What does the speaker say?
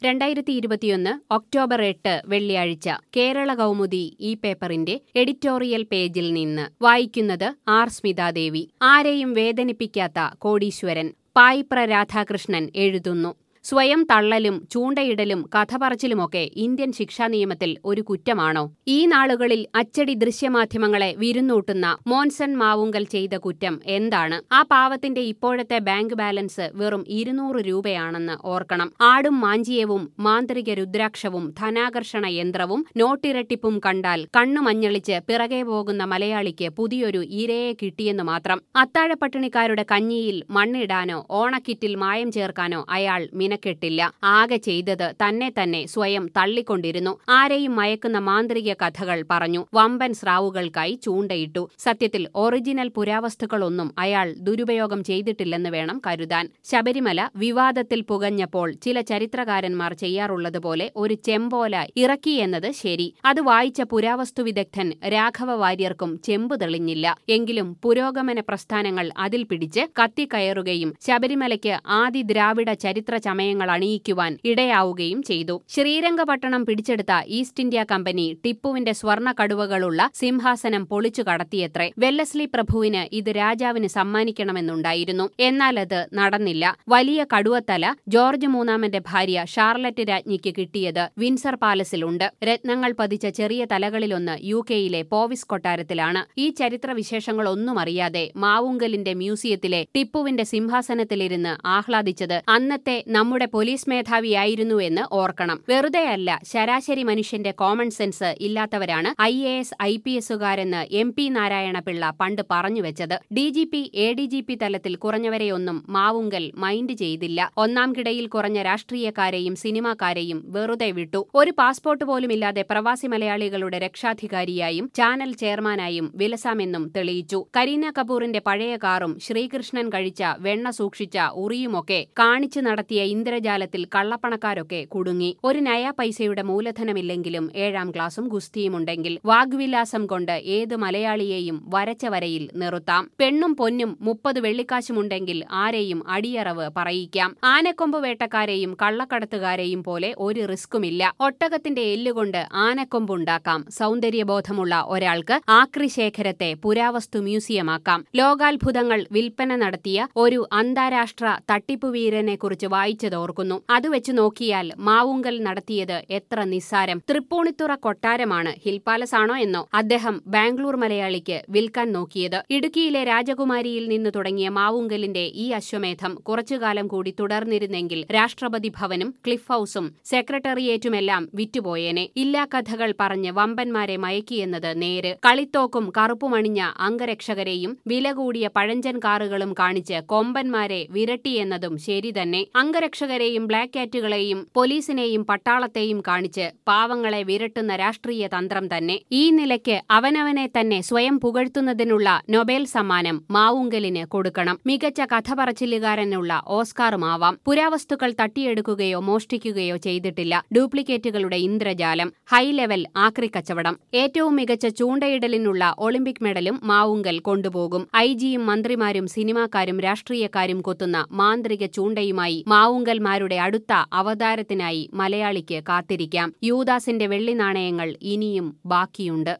രണ്ടായിരത്തി ഇരുപത്തിയൊന്ന് ഒക്ടോബർ എട്ട് വെള്ളിയാഴ്ച കേരള കൗമുദി ഈ പേപ്പറിന്റെ എഡിറ്റോറിയൽ പേജിൽ നിന്ന് വായിക്കുന്നത് ആർ സ്മിതാദേവി ആരെയും വേദനിപ്പിക്കാത്ത കോടീശ്വരൻ പായിപ്ര രാധാകൃഷ്ണൻ എഴുതുന്നു സ്വയം തള്ളലും ചൂണ്ടയിടലും കഥ പറച്ചിലുമൊക്കെ ഇന്ത്യൻ ശിക്ഷാ നിയമത്തിൽ ഒരു കുറ്റമാണോ ഈ നാളുകളിൽ അച്ചടി ദൃശ്യമാധ്യമങ്ങളെ വിരുന്നൂട്ടുന്ന മോൻസൺ മാവുങ്കൽ ചെയ്ത കുറ്റം എന്താണ് ആ പാവത്തിന്റെ ഇപ്പോഴത്തെ ബാങ്ക് ബാലൻസ് വെറും ഇരുന്നൂറ് രൂപയാണെന്ന് ഓർക്കണം ആടും മാഞ്ചിയവും മാന്ത്രിക രുദ്രാക്ഷവും ധനാകർഷണ യന്ത്രവും നോട്ടിരട്ടിപ്പും കണ്ടാൽ കണ്ണു മഞ്ഞളിച്ച് പിറകെ പോകുന്ന മലയാളിക്ക് പുതിയൊരു ഇരയെ കിട്ടിയെന്ന് മാത്രം അത്താഴപ്പട്ടിണിക്കാരുടെ കഞ്ഞിയിൽ മണ്ണിടാനോ ഓണക്കിറ്റിൽ മായം ചേർക്കാനോ അയാൾ മിനക്കെട്ടില്ല ആകെ ചെയ്തത് തന്നെ തന്നെ സ്വയം തള്ളിക്കൊണ്ടിരുന്നു ആരെയും മയക്കുന്ന മാന്ത്രിക കഥകൾ പറഞ്ഞു വമ്പൻ സ്രാവുകൾക്കായി ചൂണ്ടയിട്ടു സത്യത്തിൽ ഒറിജിനൽ പുരാവസ്തുക്കളൊന്നും അയാൾ ദുരുപയോഗം ചെയ്തിട്ടില്ലെന്ന് വേണം കരുതാൻ ശബരിമല വിവാദത്തിൽ പുകഞ്ഞപ്പോൾ ചില ചരിത്രകാരന്മാർ ചെയ്യാറുള്ളതുപോലെ ഒരു ചെമ്പോല ഇറക്കിയെന്നത് ശരി അത് വായിച്ച പുരാവസ്തു വിദഗ്ധൻ രാഘവ വാര്യർക്കും ചെമ്പ് തെളിഞ്ഞില്ല എങ്കിലും പുരോഗമന പ്രസ്ഥാനങ്ങൾ അതിൽ പിടിച്ച് കത്തിക്കയറുകയും ശബരിമലയ്ക്ക് ആദി ദ്രാവിഡ ചരിത്ര ചമയങ്ങൾ അണിയിക്കുവാൻ ഇടയാവുകയും ചെയ്തു ശ്രീരംഗപട്ടണം പിടിച്ചെടുത്ത ഈസ്റ്റ് ഇന്ത്യ കമ്പനി ടിപ്പുവിന്റെ സ്വർണ്ണ കടുവകളുള്ള സിംഹാസനം പൊളിച്ചു കടത്തിയത്രേ വെല്ലസ്ലി പ്രഭുവിന് ഇത് രാജാവിന് സമ്മാനിക്കണമെന്നുണ്ടായിരുന്നു എന്നാൽ അത് നടന്നില്ല വലിയ കടുവത്തല ജോർജ് മൂന്നാമന്റെ ഭാര്യ ഷാർലറ്റ് രാജ്ഞിക്ക് കിട്ടിയത് വിൻസർ പാലസിലുണ്ട് രത്നങ്ങൾ പതിച്ച ചെറിയ തലകളിലൊന്ന് യു കെയിലെ പോവിസ് കൊട്ടാരത്തിലാണ് ഈ ചരിത്ര വിശേഷങ്ങളൊന്നും അറിയാതെ മാവുങ്കലിന്റെ മ്യൂസിയത്തിലെ ടിപ്പുവിന്റെ സിംഹാസനത്തിലിരുന്ന് ആഹ്ലാദിച്ചത് അന്നത്തെ നമ്മുടെ പോലീസ് മേധാവിയായിരുന്നു എന്ന് ഓർക്കണം വെറുതെയല്ല ശരാശരി മനുഷ്യന്റെ കോമൺ സെൻസ് ഇല്ലാത്തവരാണ് I A S I P എസുകാരെന്ന് എം പി നാരായണ പിള്ള പണ്ട് പറഞ്ഞുവെച്ചത് D G P A D G P തലത്തിൽ കുറഞ്ഞവരെയൊന്നും മാവുങ്കൽ മൈൻഡ് ചെയ്തില്ല ഒന്നാം കിടയിൽ കുറഞ്ഞ രാഷ്ട്രീയക്കാരെയും സിനിമാക്കാരെയും വെറുതെ വിട്ടു ഒരു പാസ്പോർട്ട് പോലുമില്ലാതെ പ്രവാസി മലയാളികളുടെ രക്ഷാധികാരിയായും ചാനൽ ചെയർമാനായും വിലസാമെന്നും തെളിയിച്ചു കരീന കപൂറിന്റെ പഴയ കാറും ശ്രീകൃഷ്ണൻ കഴിച്ച വെണ്ണ സൂക്ഷിച്ച ഉറിയുമൊക്കെ കാണിച്ചു നടത്തിയ ഇന്ദ്രജാലത്തിൽ കള്ളപ്പണക്കാരൊക്കെ കുടുങ്ങി ഒരു നയാ പൈസയുടെ മൂലധനമില്ലെങ്കിലും ഏഴാം ക്ലാസും ഗുസ്തിയുമുണ്ടെങ്കിൽ വാഗ്വിലാസം കൊണ്ട് ഏത് മലയാളിയെയും വരച്ച വരയിൽ നിർത്താം പെണ്ണും പൊന്നും മുപ്പത് വെള്ളിക്കാശുമുണ്ടെങ്കിൽ ആരെയും അടിയറവ് പറയിക്കാം ആനക്കൊമ്പ് വേട്ടക്കാരെയും കള്ളക്കടത്തുകാരെയും പോലെ ഒരു റിസ്ക്കുമില്ല ഒട്ടകത്തിന്റെ എല്ലുകൊണ്ട് ആനക്കൊമ്പുണ്ടാക്കാം സൗന്ദര്യബോധമുള്ള ഒരാൾക്ക് ആക്രിശേഖരത്തെ പുരാവസ്തു മ്യൂസിയമാക്കാം ലോകാത്ഭുതങ്ങൾ വിൽപ്പന നടത്തിയ ഒരു അന്താരാഷ്ട്ര തട്ടിപ്പു വീരനെ കുറിച്ച് വായിച്ചതോർക്കുന്നു അത് വെച്ച് നോക്കിയാൽ മാവുങ്കൽ നടത്തിയത് എത്ര നിസ്സാരം തൃപ്പൂണിത്തുറ കൊട്ടാരമാണ് ഹിൽ പാലസ് ആണോ എന്നോ അദ്ദേഹം ബാംഗ്ലൂർ മലയാളിക്ക് വിൽക്കാൻ നോക്കിയത് ഇടുക്കിയിലെ രാജകുമാരിയിൽ നിന്ന് തുടങ്ങിയ മാവുങ്കലിന്റെ ഈ അശ്വമേധം കുറച്ചുകാലം കൂടി തുടർന്നിരുന്നെങ്കിൽ രാഷ്ട്രപതി ഭവനും ക്ലിഫ് ഹൌസും സെക്രട്ടേറിയറ്റുമെല്ലാം വിറ്റുപോയേനെ ഇല്ലാ കഥകൾ പറഞ്ഞ് വമ്പന്മാരെ മയക്കിയെന്നത് നേര് കളിത്തോക്കും കറുപ്പുമണിഞ്ഞ അംഗരക്ഷകരെയും വില കൂടിയ പഴഞ്ചൻ കാറുകളും കാണിച്ച് കൊമ്പന്മാരെ വിരട്ടിയെന്നതും ശരി തന്നെ അംഗരക്ഷകരെയും ബ്ലാക്ക് കാറ്റുകളെയും പോലീസിനെയും പട്ടാളത്തെയും കാണിച്ച് പാവങ്ങളെ വിരട്ടുന്ന രാഷ്ട്രീയ തന്ത്രം തന്നെ ഈ നിലയ്ക്ക് അവനവനെ തന്നെ സ്വയം പുകഴ്ത്തുന്നതിനുള്ള നൊബേൽ സമ്മാനം മാവുങ്കലിന് കൊടുക്കണം മികച്ച കഥ പറച്ചിലുകാരനുള്ള ഓസ്കാറുമാവാം പുരാവസ്തുക്കൾ തട്ടിയെടുക്കുകയോ മോഷ്ടിക്കുകയോ ചെയ്തിട്ടില്ല ഡ്യൂപ്ലിക്കേറ്റുകളുടെ ഇന്ദ്രജാലം ഹൈ ലെവൽ ആക്രിക്കച്ചവടം ഏറ്റവും മികച്ച ചൂണ്ടയിടലിനുള്ള ഒളിമ്പിക് മെഡലും മാവുങ്കൽ കൊണ്ടുപോകും ഐ ജിയും മന്ത്രിമാരും സിനിമാക്കാരും രാഷ്ട്രീയക്കാരും കൊത്തുന്ന മാന്ത്രിക ചൂണ്ടയുമായി മാവുങ്കൽമാരുടെ അടുത്ത അവതാരത്തിനായി മലയാളിക്ക് കാത്തിരിക്കാം യൂദാസിന്റെ വെള്ളി നാണയങ്ങൾ ഇനിയും ബാക്കിയുണ്ട്